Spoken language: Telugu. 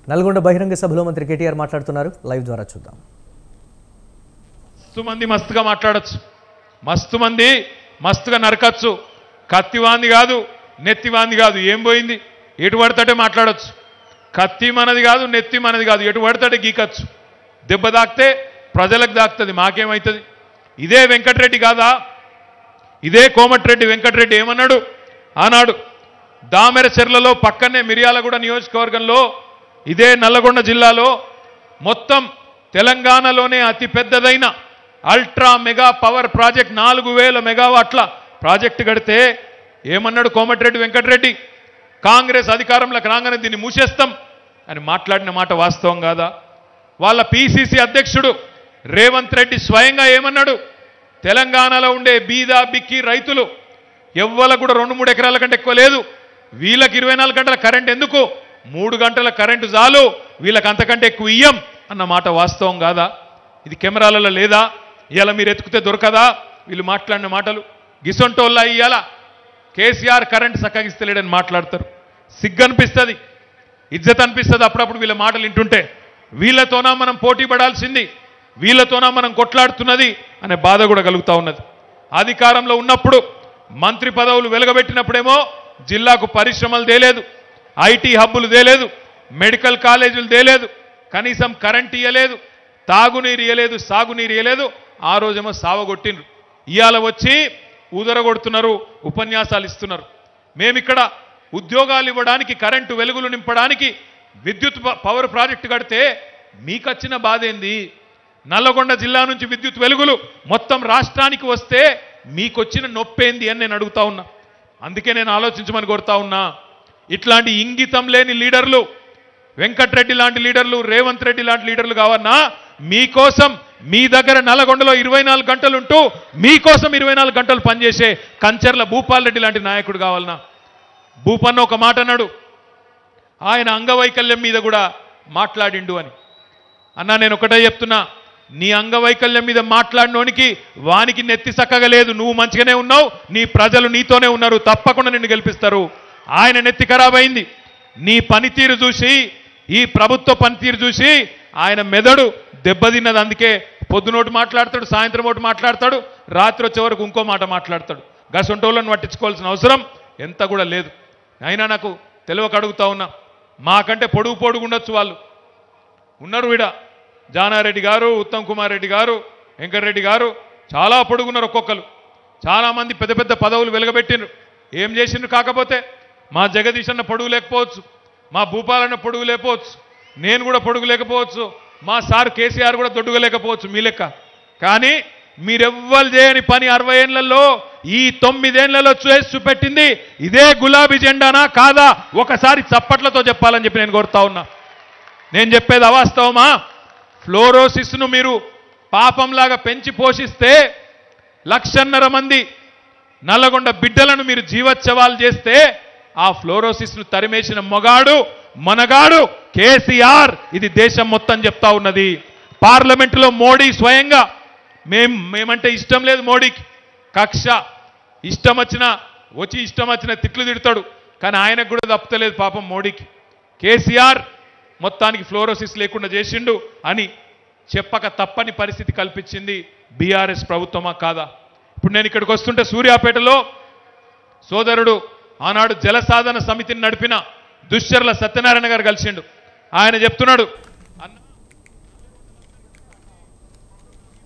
నల్గొండ బహిరంగ సభలో మంత్రి కేటీఆర్ మాట్లాడుతున్నారు లైవ్ ద్వారా చూద్దాం మస్తు మంది మస్తుగా మాట్లాడొచ్చు మస్తు మంది మస్తుగా నరకచ్చు కత్తివాంది కాదు నెత్తివాంది కాదు ఏం పోయింది ఎటు పడతాటే మాట్లాడొచ్చు కత్తి మనది కాదు నెత్తి మనది కాదు ఎటు పడతాటే గీకచ్చు దెబ్బ దాకితే ప్రజలకు దాకుతుంది మాకేమవుతుంది ఇదే వెంకటరెడ్డి కాదా ఇదే కోమటిరెడ్డి వెంకటరెడ్డి ఏమన్నాడు ఆనాడు దామెర చెర్లలో పక్కనే మిర్యాలగూడ నియోజకవర్గంలో ఇదే నల్లగొండ జిల్లాలో మొత్తం తెలంగాణలోనే అతి పెద్దదైన అల్ట్రా మెగా పవర్ ప్రాజెక్ట్ నాలుగు వేల మెగావాట్ల ప్రాజెక్టు కడితే ఏమన్నాడు కోమటిరెడ్డి వెంకటరెడ్డి కాంగ్రెస్ అధికారంలోకి రాగానే దీన్ని మూసేస్తాం అని మాట్లాడిన మాట వాస్తవం కాదా వాళ్ళ పిసిసి అధ్యక్షుడు రేవంత్ రెడ్డి స్వయంగా ఏమన్నాడు తెలంగాణలో ఉండే బీద బిక్కి రైతులు ఎవ్వల కూడా రెండు మూడు ఎకరాల కంటే ఎక్కువ లేదు వీళ్ళకి ఇరవై నాలుగు గంటల కరెంట్ ఎందుకు మూడు గంటల కరెంటు చాలు వీళ్ళకి అంతకంటే ఎక్కువ ఇయ్యం అన్న మాట వాస్తవం కాదా ఇది కెమెరాలలో లేదా ఇవాళ మీరు ఎత్తుకుతే దొరకదా వీళ్ళు మాట్లాడిన మాటలు గిసొంటోళ్ళ ఇవాళ కేసీఆర్ కరెంట్ సక్కగిస్తలేడని మాట్లాడతారు సిగ్గు అనిపిస్తుంది ఇజ్జత్ అనిపిస్తుంది అప్పుడప్పుడు వీళ్ళ మాటలు వింటుంటే వీళ్ళతోనా మనం పోటీ పడాల్సింది వీళ్ళతోనా మనం కొట్లాడుతున్నది అనే బాధ కూడా కలుగుతా ఉన్నది అధికారంలో ఉన్నప్పుడు మంత్రి పదవులు వెలగబెట్టినప్పుడేమో జిల్లాకు పరిశ్రమలు తేలేదు ఐటీ హబ్బులు తేలేదు మెడికల్ కాలేజీలు తేలేదు కనీసం కరెంట్ ఇయ్యలేదు తాగునీరు ఇయ్యలేదు సాగునీరు ఇయ్యలేదు ఆ రోజేమో సావగొట్టిండ్రు ఇవాళ వచ్చి ఊదరగొడుతున్నారు ఉపన్యాసాలు ఇస్తున్నారు మేమిక్కడ ఉద్యోగాలు ఇవ్వడానికి కరెంటు వెలుగులు నింపడానికి విద్యుత్ ప- పవర్ ప్రాజెక్టు కడితే మీకొచ్చిన బాధ ఏంది నల్లగొండ జిల్లా నుంచి విద్యుత్ వెలుగులు మొత్తం రాష్ట్రానికి వస్తే మీకొచ్చిన నొప్పేంది అని నేను అడుగుతా ఉన్నా అందుకే నేను ఆలోచించమని కోరుతా ఉన్నా ఇట్లాంటి ఇంగితం లేని లీడర్లు వెంకట్రెడ్డి లాంటి లీడర్లు రేవంత్ రెడ్డి లాంటి లీడర్లు కావన్నా మీకోసం మీ దగ్గర నల్లగొండలో ఇరవై నాలుగు గంటలు ఉంటూ మీకోసం ఇరవై నాలుగు గంటలు పనిచేసే కంచర్ల భూపాల్ రెడ్డి లాంటి నాయకుడు కావాలన్నా భూపన్న ఒక మాట అన్నాడు ఆయన అంగవైకల్యం మీద కూడా మాట్లాడిండు అని అన్నా నేను ఒకటే చెప్తున్నా నీ అంగవైకల్యం మీద మాట్లాడినోనికి వానికి నెత్తి సక్కగా లేదు నువ్వు మంచిగానే ఉన్నావు నీ ప్రజలు నీతోనే ఉన్నారు తప్పకుండా నిన్ను గెలిపిస్తారు ఆయన నెత్తి ఖరాబ్ అయింది నీ పనితీరు చూసి ఈ ప్రభుత్వ పనితీరు చూసి ఆయన మెదడు దెబ్బతిన్నది అందుకే పొద్దునోటి మాట్లాడతాడు సాయంత్రం ఒకటి మాట్లాడతాడు రాత్రి వచ్చే వరకు ఇంకో మాట మాట్లాడతాడు గసొంటోళ్ళని పట్టించుకోవాల్సిన అవసరం ఎంత కూడా లేదు అయినా నాకు తెలియక అడుగుతా ఉన్నా మాకంటే పొడుగు పొడుగు ఉండొచ్చు వాళ్ళు ఉన్నారు వీడ జానారెడ్డి గారు ఉత్తమ్ కుమార్ రెడ్డి గారు వెంకటరెడ్డి గారు చాలా పొడుగున్నారు ఒక్కొక్కరు చాలామంది పెద్ద పెద్ద పదవులు వెలగబెట్టిండ్రు ఏం చేసిండ్రు కాకపోతే మా జగదీష్ అన్న పొడుగు లేకపోవచ్చు మా భూపాలన్న పొడుగు లేకపోవచ్చు నేను కూడా పొడుగు లేకపోవచ్చు మా సార్ కేసీఆర్ కూడా దొడ్డుగా లేకపోవచ్చు మీ లెక్క కానీ మీరెవ్వరు చేయని పని అరవై ఏళ్లలో ఈ తొమ్మిదేళ్లలో చేసి చూపెట్టింది ఇదే గులాబీ జెండానా కాదా ఒకసారి చప్పట్లతో చెప్పాలని చెప్పి నేను కోరుతా ఉన్నా నేను చెప్పేది అవాస్తవమా ఫ్లోరోసిస్ను మీరు పాపంలాగా పెంచి పోషిస్తే లక్షన్నర మంది నల్లగొండ బిడ్డలను మీరు జీవోత్సవాలు చేస్తే ఆ ఫ్లోరోసిస్ను తరిమేసిన మొగాడు మనగాడు కేసీఆర్ ఇది దేశం మొత్తం చెప్తా ఉన్నది పార్లమెంటులో మోడీ స్వయంగా మేం మేమంటే ఇష్టం లేదు మోడీకి కక్ష ఇష్టం వచ్చిన వచ్చి ఇష్టం వచ్చిన తిట్లు తిడతాడు కానీ ఆయనకు కూడా తప్పుతలేదు పాపం మోడీకి కేసీఆర్ మొత్తానికి ఫ్లోరోసిస్ లేకుండా చేసిండు అని చెప్పక తప్పని పరిస్థితి కల్పించింది బీఆర్ఎస్ ప్రభుత్వమా కాదా ఇప్పుడు నేను ఇక్కడికి వస్తుంటే సూర్యాపేటలో సోదరుడు ఆనాడు జలసాధన సమితిని నడిపిన దుశ్చర్ల సత్యనారాయణ గారు కలిసిండు ఆయన చెప్తున్నాడు